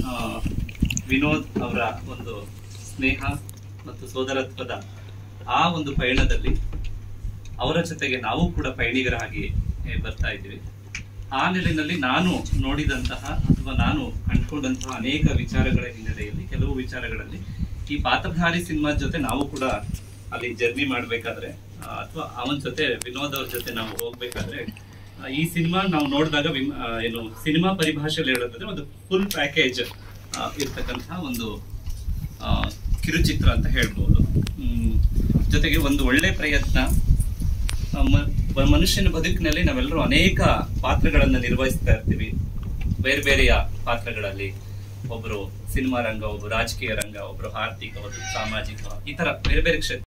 ಆ, ವಿನೋದ್ ಅವರ ಒಂದು ಸ್ನೇಹ ಮತ್ತು ಸೋದರತ್ವದ ಆ ಒಂದು ಪಯಣದಲ್ಲಿ ಅವರ ಜೊತೆಗೆ ನಾವು ಕೂಡ ಪಯಣಿಗರಾಗಿ ಏ, ಬರ್ತಾ ಇದ್ದೀವಿ ಆ ನಿಟ್ಟಿನಲ್ಲಿ ನಾನು ನೋಡಿದಂತಹ ಅಥವಾ ನಾನು ಕಂಡುಕೊಂಡಂತಹ ಅನೇಕ ವಿಚಾರಗಳ ಹಿನ್ನೆಲೆಯಲ್ಲಿ ಕೆಲವು ವಿಚಾರಗಳಲ್ಲಿ ಈ ಪಾತ್ರಧಾರಿ ಸಿನಿಮಾ ಜೊತೆ ನಾವು ಕೂಡ ಅಲ್ಲಿ ಜರ್ನಿ ಮಾಡ್ಬೇಕಾದ್ರೆ ಅಥವಾ ಅವನ ಜೊತೆ ವಿನೋದ್ ಅವ್ರ ಜೊತೆ ನಾವು ಹೋಗ್ಬೇಕಾದ್ರೆ ಆ, ಈ ಸಿನಿಮಾ ನಾವು ನೋಡಿದಾಗ ವಿಮ್- ಆ, ಏನು ಸಿನಿಮಾ ಪರಿಭಾಷೆಯಲ್ಲಿ ಹೇಳೋದಾದ್ರೆ ಒಂದು ಫುಲ್ ಪ್ಯಾಕೇಜ್ ಇರ್ತಕ್ಕಂತಹ ಒಂದು ಆ, ಕಿರುಚಿತ್ರ ಅಂತ ಹೇಳ್ಬೋದು ಹ್ಮ್. ಜೊತೆಗೆ ಒಂದು ಒಳ್ಳೆ ಪ್ರಯತ್ನ ಆ, ಮ- ಮ- ಮನುಷ್ಯನ ಬದುಕಿನಲ್ಲಿ ನಾವೆಲ್ಲರೂ ಅನೇಕ ಪಾತ್ರಗಳನ್ನ ನಿರ್ವಹಿಸ್ತಾ ಇರ್ತೀವಿ ಬೇರೆ ಬೇರೆಯ ಪಾತ್ರಗಳಲ್ಲಿ ಒಬ್ರು ಸಿನಿಮಾ ರಂಗ ಒಬ್ರು ರಾಜಕೀಯ ರಂಗ ಒಬ್ರು ಆರ್ಥಿಕ ಒಬ್ರು ಸಾಮಾಜಿಕ ಈ ತರ ಬೇರೆ ಬೇರೆ ಕ್ಷೇತ್ರ